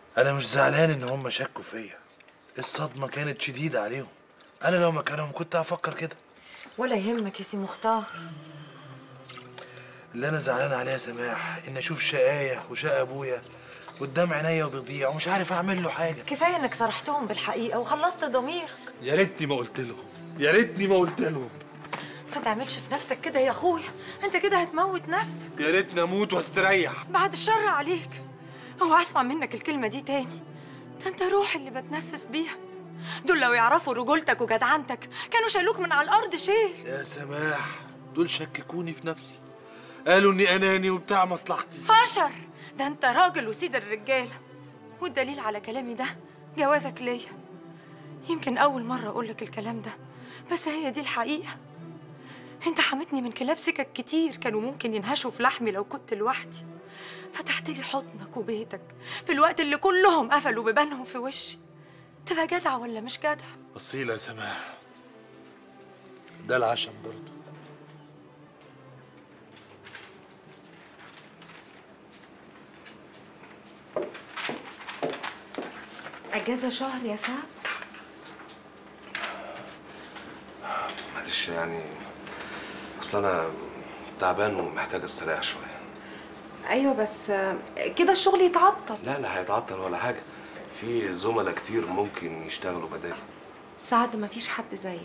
انا مش زعلان ان هم شكوا فيا الصدمه كانت شديده عليهم انا لو مكانهم كنت هفكر كده ولا يهمك يا سي مختار اللي انا زعلان عليها سماح ان اشوف شقايه وشقى ابويا قدام عينيا وبيضيع ومش عارف اعمل له حاجه كفايه انك صرحتهم بالحقيقه وخلصت ضميرك يا ريتني ما قلت لهم يا ريتني ما قلت لهم ما تعملش في نفسك كده يا اخويا انت كده هتموت نفسك يا ريتني اموت واستريح بعد الشر عليك هو اسمع منك الكلمه دي تاني ده انت روحي اللي بتنفس بيها دول لو يعرفوا رجولتك وجدعنتك كانوا شالوك من على الارض شيل يا سماح دول شككوني في نفسي قالوا اني اناني وبتاع مصلحتي فشر ده انت راجل وسيد الرجاله والدليل على كلامي ده جوازك ليا يمكن اول مره اقولك الكلام ده بس هي دي الحقيقه انت حمتني من كلاب سكك كتير كانوا ممكن ينهشوا في لحمي لو كنت لوحدي فتحت لي حضنك وبيتك في الوقت اللي كلهم قفلوا بيبانهم في وشي تبقى جدع ولا مش جدع اصيله يا سماح ده العشم برضه اجازه شهر يا سعد معلش يعني اصل انا تعبان ومحتاج استريح شويه ايوه بس كده الشغل يتعطل لا لا هيتعطل ولا حاجه في زملاء كتير ممكن يشتغلوا بدالي سعد مفيش حد زيك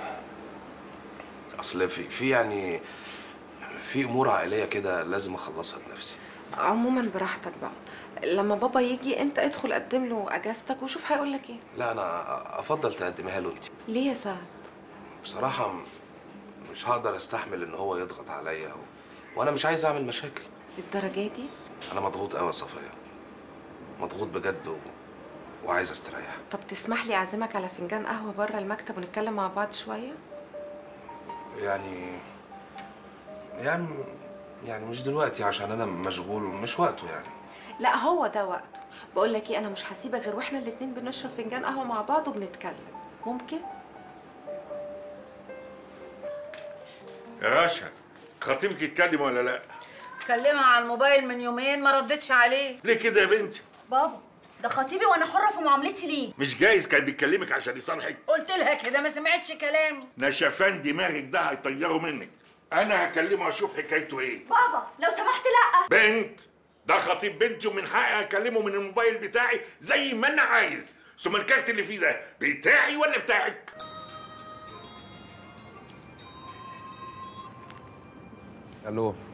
اصل في في يعني في امور عائليه كده لازم اخلصها بنفسي عموما براحتك بقى لما بابا يجي انت ادخل قدم له اجازتك وشوف هيقول لك ايه لا انا افضل تقدميها له انت ليه يا سعد بصراحه م- مش هقدر استحمل ان هو يضغط عليا و... وانا مش عايز اعمل مشاكل للدرجه دي انا مضغوط قوي يا صفيه مضغوط بجد و... وعايز استريح طب تسمح لي اعزمك على فنجان قهوه بره المكتب ونتكلم مع بعض شويه يعني يعني يعني مش دلوقتي عشان انا مشغول مش وقته يعني لا هو ده وقته بقول لك ايه انا مش هسيبك غير واحنا الاتنين بنشرب فنجان قهوه مع بعض وبنتكلم ممكن يا رشا خطيبك يتكلم ولا لا؟ كلمها على الموبايل من يومين ما ردتش عليه ليه كده يا بنتي؟ بابا ده خطيبي وانا حره في معاملتي ليه مش جايز كان بيكلمك عشان يصالحك؟ قلت لها كده ما سمعتش كلامي نشفان دماغك ده هيطيره منك. انا هكلمه اشوف حكايته ايه. بابا لو سمحت لا بنت ده خطيب بنتي ومن حقي اكلمه من الموبايل بتاعي زي ما انا عايز. ثم الكارت اللي فيه ده بتاعي ولا بتاعك؟ الو